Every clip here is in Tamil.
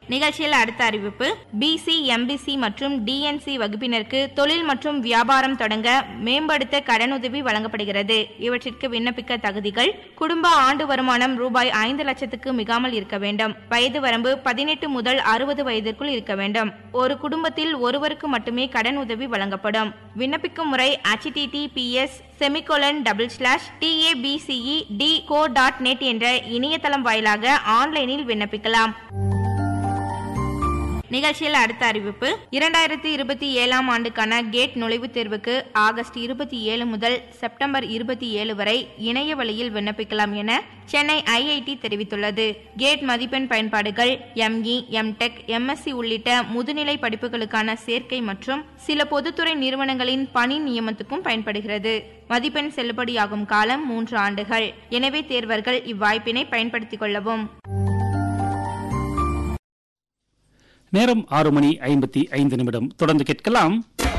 நிகழ்ச்சியில் அடுத்த அறிவிப்பு பிசி எம்பிசி மற்றும் டிஎன்சி வகுப்பினருக்கு தொழில் மற்றும் வியாபாரம் தொடங்க மேம்படுத்த கடனுதவி வழங்கப்படுகிறது இவற்றிற்கு விண்ணப்பிக்க தகுதிகள் குடும்ப ஆண்டு வருமானம் ரூபாய் ஐந்து லட்சத்துக்கு மிகாமல் இருக்க வேண்டும் வயது வரம்பு பதினெட்டு முதல் அறுபது வயதிற்குள் இருக்க வேண்டும் ஒரு குடும்பத்தில் ஒருவருக்கு மட்டுமே கடன் உதவி வழங்கப்படும் விண்ணப்பிக்கும் முறை https semicolon double slash TABCEDCO dot net என்ற இணையதளம் வாயிலாக ஆன்லைனில் விண்ணப்பிக்கலாம் நிகழ்ச்சியில் அடுத்த அறிவிப்பு இரண்டாயிரத்தி இருபத்தி ஏழாம் ஆண்டுக்கான கேட் நுழைவுத் தேர்வுக்கு ஆகஸ்ட் இருபத்தி ஏழு முதல் செப்டம்பர் இருபத்தி ஏழு வரை இணைய வழியில் விண்ணப்பிக்கலாம் என சென்னை ஐஐடி தெரிவித்துள்ளது கேட் மதிப்பெண் பயன்பாடுகள் எம்இ எம்டெக் எம்எஸ்சி உள்ளிட்ட முதுநிலை படிப்புகளுக்கான சேர்க்கை மற்றும் சில பொதுத்துறை நிறுவனங்களின் பணி நியமனத்துக்கும் பயன்படுகிறது மதிப்பெண் செல்லுபடியாகும் காலம் மூன்று ஆண்டுகள் எனவே தேர்வர்கள் இவ்வாய்ப்பினை பயன்படுத்திக் கொள்ளவும் நேரம் ஆறு மணி ஐம்பத்தி ஐந்து நிமிடம் தொடர்ந்து கேட்கலாம்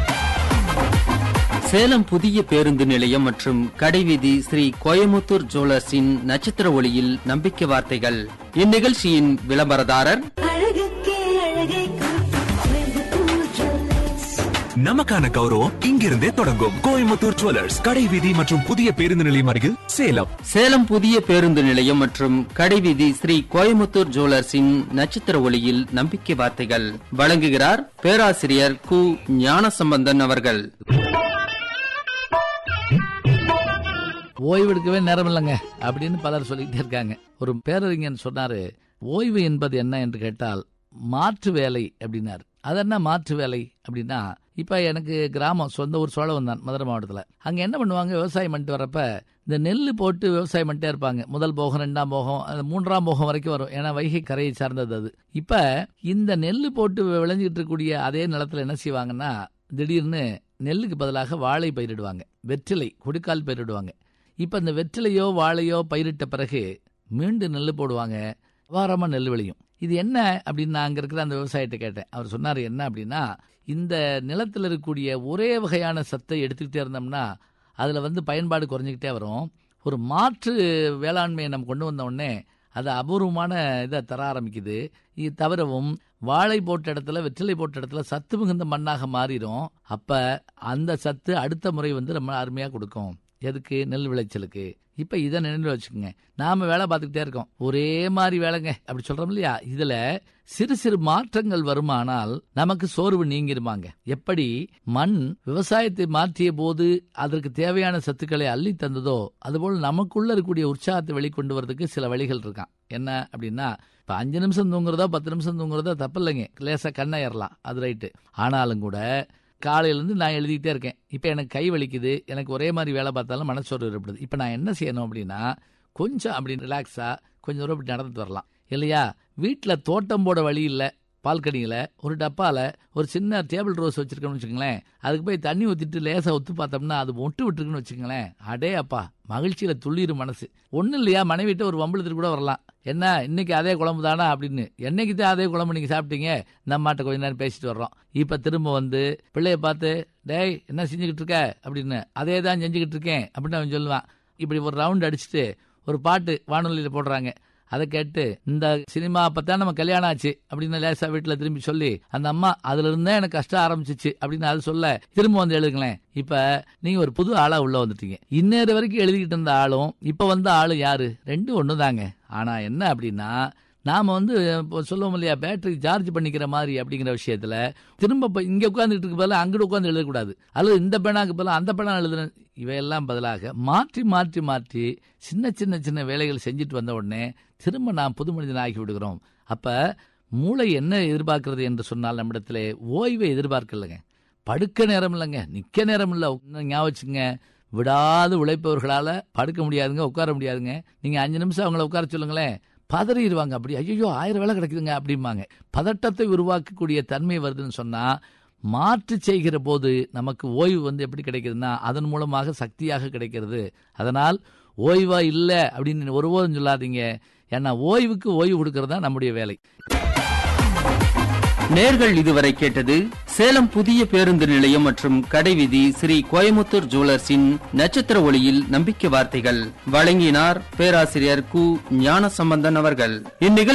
சேலம் புதிய பேருந்து நிலையம் மற்றும் கடைவீதி ஸ்ரீ கோயமுத்தூர் ஜுவல்லர்ஸின் நட்சத்திர ஒளியில் நம்பிக்கை வார்த்தைகள் இந்நிகழ்ச்சியின் விளம்பரதாரர் அழகுக்கே அழகை கோயம்புத்தூர் ஜுவல்லர்ஸ் நமக்கான கௌரவம் இங்கிருந்தே தொடங்கும் கோயம்புத்தூர் ஜுவல்லர்ஸ் கடை வீதி மற்றும் புதிய பேருந்து நிலையம் அருகில் சேலம் சேலம் புதிய பேருந்து நிலையம் மற்றும் கடைவீதி ஸ்ரீ கோயமுத்தூர் ஜுவல்லர்ஸின் நட்சத்திர ஒளியில் நம்பிக்கை வார்த்தைகள் வழங்குகிறார் பேராசிரியர் கு ஞானசம்பந்தன் அவர்கள் ஓய்வெடுக்கவே நேரம் இல்லைங்க அப்படின்னு பலர் சொல்லிக்கிட்டே இருக்காங்க ஒரு பேரறிஞன் சொன்னாரு ஓய்வு என்பது என்ன என்று கேட்டால் மாற்று வேலை அப்படின்னாரு அது என்ன மாற்று வேலை அப்படின்னா இப்ப எனக்கு கிராமம் சொந்த ஊர் சோழவன் தான் மதுரை மாவட்டத்தில் அங்க என்ன பண்ணுவாங்க விவசாயம் பண்ணிட்டு வரப்ப இந்த நெல் போட்டு விவசாயம் பண்ணிட்டே இருப்பாங்க முதல் போகம் ரெண்டாம் போகம் அது மூன்றாம் போகம் வரைக்கும் வரும் ஏன்னா வைகை கரையை சார்ந்தது அது இப்ப இந்த நெல் போட்டு விளைஞ்சிட்டு இருக்கக்கூடிய அதே நிலத்துல என்ன செய்வாங்கன்னா திடீர்னு நெல்லுக்கு பதிலாக வாழை பயிரிடுவாங்க வெற்றிலை கொடிக்கால் பயிரிடுவாங்க இப்ப இந்த வெற்றிலையோ வாழையோ பயிரிட்ட பிறகு மீண்டும் நெல் போடுவாங்க வாரமா நெல் விளையும் இது என்ன அப்படின்னு நான் அங்க இருக்கிற அந்த விவசாயிட்ட கேட்டேன் அவர் சொன்னாரு என்ன அப்படின்னா இந்த நிலத்தில் இருக்கக்கூடிய ஒரே வகையான சத்தை எடுத்துக்கிட்டே இருந்தோம்னா அதுல வந்து பயன்பாடு குறைஞ்சிக்கிட்டே வரும் ஒரு மாற்று வேளாண்மையை நம்ம கொண்டு வந்த உடனே அது அபூர்வமான இதை தர ஆரம்பிக்குது இது தவிரவும் வாழை போட்ட இடத்துல வெற்றிலை போட்ட இடத்துல சத்து மிகுந்த மண்ணாக மாறிடும் அப்ப அந்த சத்து அடுத்த முறை வந்து ரொம்ப அருமையா கொடுக்கும் எதுக்கு நெல் விளைச்சலுக்கு இப்ப இதை நினைவில் வச்சுக்கோங்க நாம வேலை பார்த்துக்கிட்டே இருக்கோம் ஒரே மாதிரி வேலைங்க அப்படி சொல்றோம் இல்லையா இதுல சிறு சிறு மாற்றங்கள் வருமானால் நமக்கு சோர்வு நீங்கிருமாங்க எப்படி மண் விவசாயத்தை மாற்றிய போது அதற்கு தேவையான சத்துக்களை அள்ளி தந்ததோ அதுபோல் நமக்குள்ள இருக்கக்கூடிய உற்சாகத்தை வெளிக்கொண்டு வரதுக்கு சில வழிகள் இருக்கான் என்ன அப்படின்னா இப்ப அஞ்சு நிமிஷம் தூங்குறதோ பத்து நிமிஷம் தூங்குறதோ தப்பு இல்லைங்க லேசா கண்ணை ஏறலாம் அது ரைட்டு ஆனாலும் கூட காலையிலேருந்து நான் எழுதிக்கிட்டே இருக்கேன் இப்போ எனக்கு கை வலிக்குது எனக்கு ஒரே மாதிரி வேலை பார்த்தாலும் மனசோர்வு ஏற்படுது இப்போ நான் என்ன செய்யணும் அப்படின்னா கொஞ்சம் அப்படி ரிலாக்ஸாக கொஞ்சம் தூரம் இப்படி நடந்துட்டு வரலாம் இல்லையா வீட்டில் தோட்டம் போட வழி இல்லை பால்கனியில் ஒரு டப்பாவில் ஒரு சின்ன டேபிள் ரோஸ் வச்சிருக்கோம்னு வச்சுக்கோங்களேன் அதுக்கு போய் தண்ணி ஊற்றிட்டு லேசாக ஒத்து பார்த்தோம்னா அது ஒட்டு விட்டுருக்குன்னு வச்சுக்கோங்களேன் அடே அப்பா மகிழ்ச்சியில் துள்ளிரும் மனசு ஒன்றும் இல்லையா மனைவிட்ட ஒரு வம்பளத்துக்கு கூட வரலாம் என்ன இன்னைக்கு அதே குழம்பு தானா அப்படின்னு என்னைக்கு தான் அதே குழம்பு நீங்கள் சாப்பிட்டீங்க நம்மாட்ட கொஞ்ச நேரம் பேசிட்டு வர்றோம் இப்போ திரும்ப வந்து பிள்ளைய பார்த்து டேய் என்ன செஞ்சுக்கிட்டு இருக்க அப்படின்னு அதே தான் செஞ்சுக்கிட்டு இருக்கேன் அப்படின்னு அவன் சொல்லுவான் இப்படி ஒரு ரவுண்ட் அடிச்சுட்டு ஒரு பாட்டு வானொலியில் போடுறாங்க அதை கேட்டு இந்த சினிமா அப்பதான் நம்ம கல்யாணம் ஆச்சு அப்படின்னு லேசா வீட்டுல திரும்பி சொல்லி அந்த அம்மா அதுல இருந்தே எனக்கு கஷ்டம் ஆரம்பிச்சிச்சு அப்படின்னு அது சொல்ல திரும்ப வந்து எழுதுங்களேன் இப்ப நீங்க ஒரு புது ஆளா உள்ள வந்துட்டீங்க இன்னேறு வரைக்கும் எழுதிக்கிட்டு இருந்த ஆளும் இப்ப வந்த ஆளும் யாரு ரெண்டும் ஒண்ணுதாங்க ஆனா என்ன அப்படின்னா நாம வந்து இப்போ சொல்லுவோம் இல்லையா பேட்டரி சார்ஜ் பண்ணிக்கிற மாதிரி அப்படிங்கிற விஷயத்துல திரும்ப இப்ப இங்க உட்காந்துட்டு இருக்க பதிலாக அங்கிட்டு உட்காந்து எழுதக்கூடாது அல்லது இந்த பேனாக்கு பதிலாக அந்த பேனா எழுதுன இவையெல்லாம் பதிலாக மாற்றி மாற்றி மாற்றி சின்ன சின்ன சின்ன வேலைகள் செஞ்சுட்டு வந்த உடனே திரும்ப நாம் புது மனிதன் ஆகி விடுகிறோம் அப்ப மூளை என்ன எதிர்பார்க்கிறது என்று சொன்னால் நம்மிடத்திலே ஓய்வை எதிர்பார்க்கலைங்க படுக்க நேரம் இல்லைங்க நிக்க நேரம் இல்லை ஞாபகம் வச்சுங்க விடாது உழைப்பவர்களால படுக்க முடியாதுங்க உட்கார முடியாதுங்க நீங்க அஞ்சு நிமிஷம் அவங்கள உட்கார சொல்லுங்களேன் பதறிடுவாங்க அப்படி ஐயோ ஆயிரம் வேலை கிடைக்குதுங்க அப்படிம்பாங்க பதட்டத்தை உருவாக்கக்கூடிய தன்மை வருதுன்னு சொன்னா மாற்று செய்கிற போது நமக்கு ஓய்வு வந்து எப்படி கிடைக்குதுன்னா அதன் மூலமாக சக்தியாக கிடைக்கிறது அதனால் ஓய்வா இல்லை அப்படின்னு ஒருபோதும் சொல்லாதீங்க ஏன்னா ஓய்வுக்கு ஓய்வு கொடுக்கறது தான் நம்முடைய வேலை நேர்கள் இதுவரை கேட்டது சேலம் புதிய பேருந்து நிலையம் மற்றும் கடைவீதி ஸ்ரீ கோயமுத்தூர் ஜுவல்லர்ஸின் நட்சத்திர ஒளியில் நம்பிக்கை வார்த்தைகள் வழங்கினார் பேராசிரியர் கு ஞானசம்பந்தன் அவர்கள் இந்நிகழ்ச்சி